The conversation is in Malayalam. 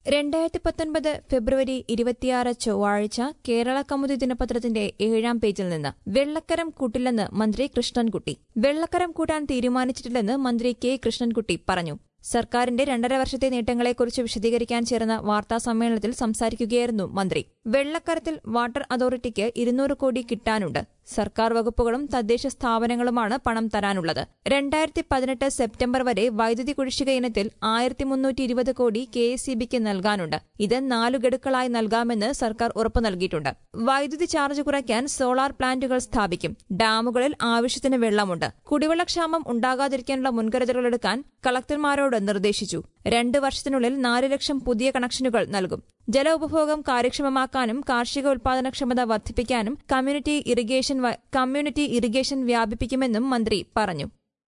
രണ്ടായിരത്തി പത്തൊൻപത് ഫെബ്രുവരി ഇരുപത്തിയാറ് ചൊവ്വാഴ്ച കേരള കൗമുദി ദിനപത്രത്തിന്റെ ഏഴാം പേജിൽ നിന്ന് വെള്ളക്കരം കൂട്ടില്ലെന്ന് മന്ത്രി കൃഷ്ണൻകുട്ടി വെള്ളക്കരം കൂട്ടാൻ തീരുമാനിച്ചിട്ടില്ലെന്ന് മന്ത്രി കെ കൃഷ്ണൻകുട്ടി പറഞ്ഞു സർക്കാരിന്റെ രണ്ടര വർഷത്തെ നേട്ടങ്ങളെക്കുറിച്ച് വിശദീകരിക്കാൻ ചേർന്ന വാർത്താ സമ്മേളനത്തിൽ സംസാരിക്കുകയായിരുന്നു മന്ത്രി വെള്ളക്കരത്തിൽ വാട്ടർ അതോറിറ്റിക്ക് ഇരുന്നൂറ് കോടി കിട്ടാനുണ്ട് സർക്കാർ വകുപ്പുകളും തദ്ദേശ സ്ഥാപനങ്ങളുമാണ് പണം തരാനുള്ളത് രണ്ടായിരത്തി പതിനെട്ട് സെപ്റ്റംബർ വരെ വൈദ്യുതി കുടിശ്ശിക ഇനത്തിൽ ആയിരത്തി മുന്നൂറ്റി ഇരുപത് കോടി കെ എസ് സി ബിക്ക് നൽകാനുണ്ട് ഇത് നാലു ഗഡുക്കളായി നൽകാമെന്ന് സർക്കാർ ഉറപ്പു നൽകിയിട്ടുണ്ട് വൈദ്യുതി ചാർജ് കുറയ്ക്കാൻ സോളാർ പ്ലാന്റുകൾ സ്ഥാപിക്കും ഡാമുകളിൽ ആവശ്യത്തിന് വെള്ളമുണ്ട് കുടിവെള്ളക്ഷാമം ഉണ്ടാകാതിരിക്കാനുള്ള മുൻകരുതലുകളെടുക്കാൻ കളക്ടർമാരോട് നിർദ്ദേശിച്ചു രണ്ട് വർഷത്തിനുള്ളിൽ നാല് ലക്ഷം പുതിയ കണക്ഷനുകൾ നൽകും ജല ഉപഭോഗം കാര്യക്ഷമമാക്കാനും കാർഷിക ഉൽപാദനക്ഷമത വർദ്ധിപ്പിക്കാനും കമ്മ്യൂണിറ്റി ഇറിഗേഷൻ വ- കമ്മ്യൂണിറ്റി ഇറിഗേഷൻ വ്യാപിപ്പിക്കുമെന്നും മന്ത്രി പറഞ്ഞു